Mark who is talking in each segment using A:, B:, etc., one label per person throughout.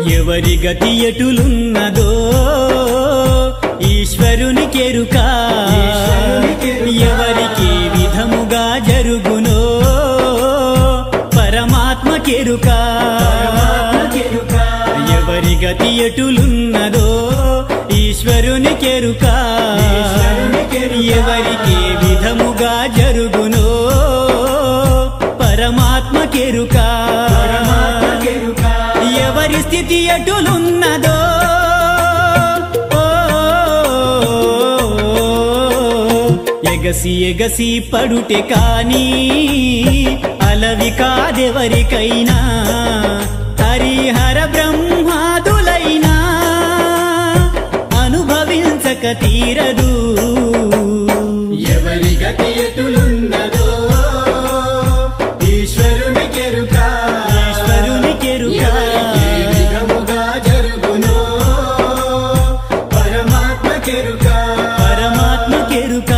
A: ఎవరి గతి ఎటులున్నదో ఈశ్వరుని కెరుక ఎవరికి ఏ విధముగా జరుగునో పరమాత్మ కెరుక ఎవరి గతి ఎటులున్నదో ఈశ్వరుని కెరుక ఎవరికి ఏ విధముగా జరుగునో పరమాత్మ కెరుక ఎవరి స్థితి ఎటులున్నదో ఓ, ఎగసి ఎగసి పడుటే కాని అలవి కాదెవరికైనా హరిహర బ్రహ్మాదులైనా అనుభవించక తీరదు
B: ఎవరి గతి ఎటులున్నదో ఈశ్వరుని కెరుక
A: ఈశ్వరుని కెరుక
B: ఎవరికి ఏ విధముగా జరుగునో పరమాత్మ కెరుక
A: పరమాత్మ కెరుక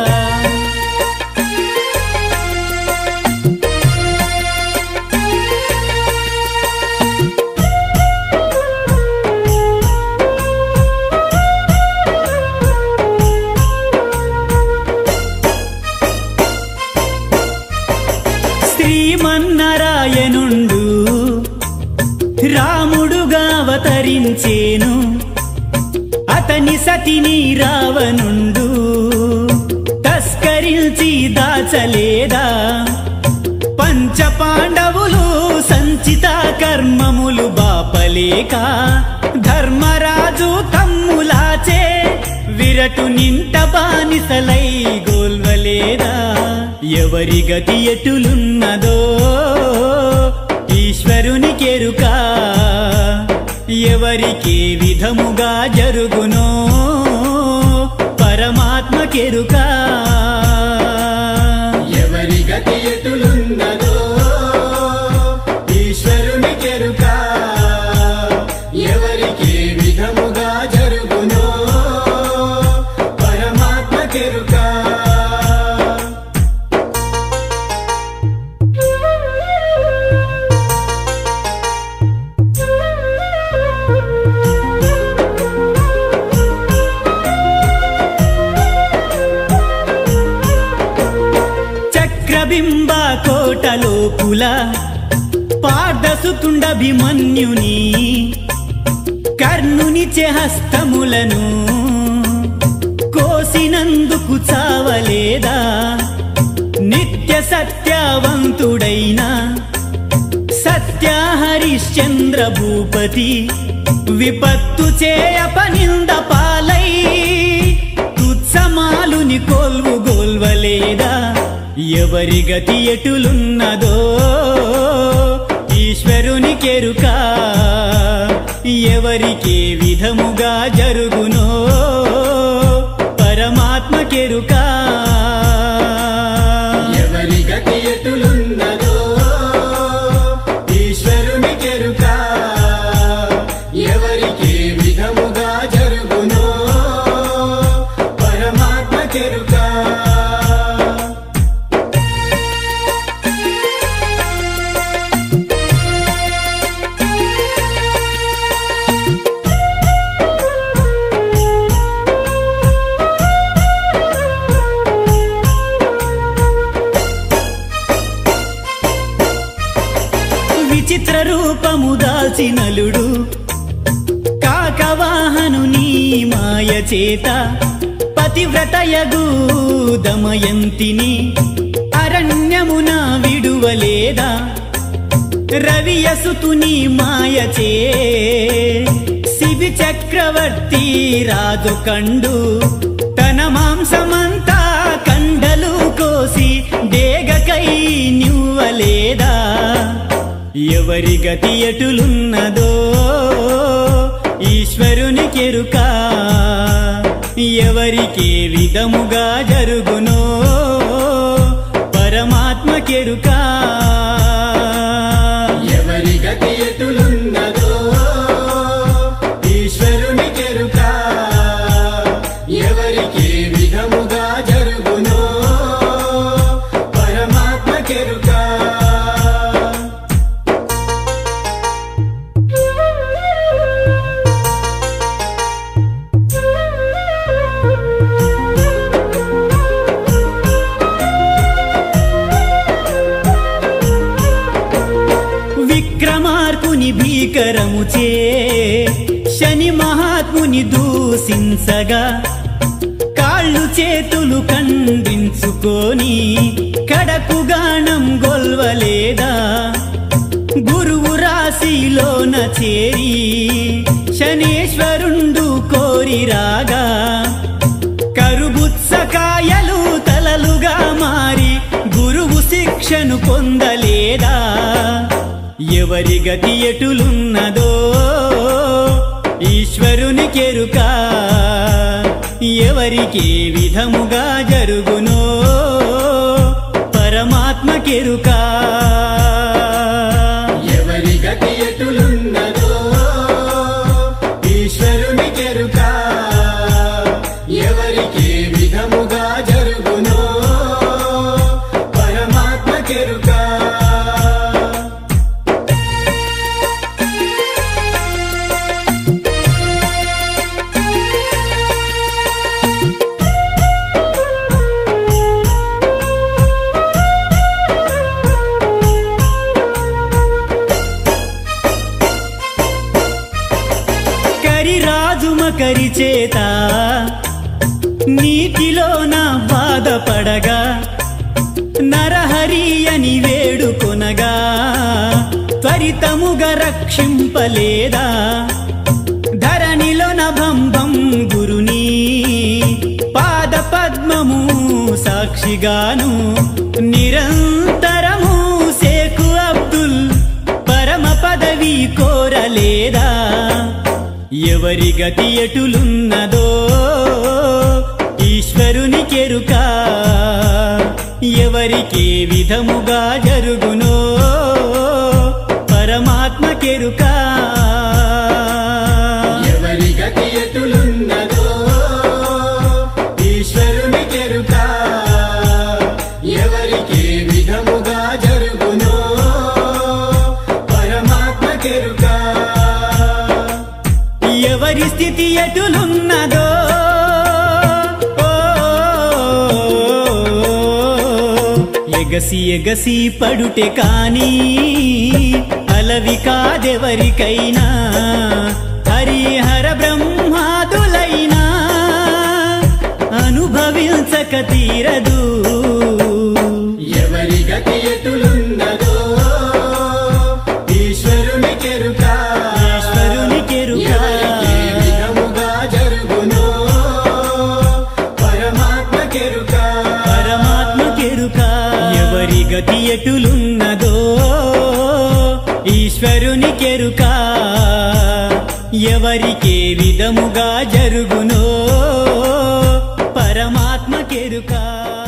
A: శ్రీమన్నారాయణుండు రాముడుగా అవతరించేను అతని సతిని రావణుండు తస్కరించి దాచలేదా పంచ పాండవులు సంచిత కర్మములు బాపలేక ధర్మరాజు తమ్ములాచే విరటు నింట బానిసలై గోల్వలేదా ఎవరి గతి ఎటులున్నదో ఈశ్వరుని కెరుక ఎవరికి ఏ విధముగా జరుగునో పరమాత్మ కెరుక
B: ఎవరి గతి ఎటులున్నదో ఈశ్వరుని కెరుక ఎవరికి ఏ విధముగా జరుగునో పరమాత్మ కెరుక
A: చక్రబింబ కోటలోపుల పార్దసుతుండభిమన్యుని కర్ణుని హస్తములను కోసినందుకు చావలేదా నిత్య సత్యవంతుడైన సత్య హరిశ్చంద్ర భూపతి విపత్తు చేయపనింద పాలై తుత్సమాలుని కోల్వు గోల్వలేదా ఎవరి గతి ఎటులున్నదో ఈశ్వరుని కెరుక ఎవరికి ఏ విధముగా జరుగునో పరమాత్మ కెరుక
B: ఎవరి గతి ఎటులున్నదో ఈశ్వరుని కెరుక ఎవరికి ఏ విధముగా జరుగునో పరమాత్మ కెరుక
A: విచిత్ర రూపము దాల్చినలుడు కాకవాహను నీ మాయ చేత పతివ్రతయగు దమయంతిని అరణ్యమున విడువలేదా రవియసుతుని మాయ చే శివి చక్రవర్తి రాజు కండు తన మాంసమంతా కండలు కోసి డేగకై నివ్వలేదా ఎవరి గతి ఎటులున్నదో ఈశ్వరుని కెరుక ఎవరికి ఏ విధముగా జరుగునో పరమాత్మ కెరుక
B: ఎవరి గతి ఎటులున్నదో ఈశ్వరుని కెరుక ఎవరికి ఏ విధముగా జరుగునో పరమాత్మ కెరుక
A: వచ్చే శని మహాత్ముని దూషించగా కాళ్ళు చేతులు ఖండించుకొని కడకు గానం గొల్వలేదా గురువు రాశిలోన చేరి శనేశ్వరుండు కోరి రాగా కరుబుత్సకాయలు తలలుగా మారి గురువు శిక్షను పొందలేదా ఎవరి గతి ఎటులున్నదో ఈశ్వరుని కెరుక ఎవరికి ఏ విధముగా జరుగునో పరమాత్మ కెరుక
B: ఎవరి గతి ఎటులున్నదో ఈశ్వరుని కెరుక ఎవరికి ఏ విధముగా జరుగునో పరమాత్మ కెరుక
A: కరిరాజు మకరి చేత నీటిలోన బాధపడగా నరహరి అని వేడుకొనగా త్వరితముగా రక్షింపలేదా ధరణిలోన భంభం గురుని పాద పద్మము సాక్షిగాను నిరంతరము శేఖు అబ్దుల్ పరమ పదవి కోరలేదా ఎవరి గతి ఎటులున్నదో ఈశ్వరుని కెరుక ఎవరికి ఏ విధముగా జరుగునో పరమాత్మ కెరుక
B: ఎవరి గతి ఎటులున్నదో ఈశ్వరుని కెరుక ఎవరికి ఏ విధముగా జరుగునో పరమాత్మ కెరుక
A: ఎవరి స్థితి ఎటులున్నదో ఓ, ఎగసి ఎగసి పడుటే కాని అలవి కాదెవరికైనా హరిహర బ్రహ్మాదులైనా అనుభవించక తీరదు
B: ఎవరి గతి ఎటులున్నదో ఈశ్వరుని కెరుక
A: ఈశ్వరుని కెరుక
B: ఎవరికి ఏ విధముగా జరుగునో పరమాత్మ కెరుక
A: పరమాత్మ కెరుక ఎవరి గతి ఎటులున్నదో ఈశ్వరుని కెరుక ఎవరికే విధముగా జరుగునో పరమాత్మ కెరుక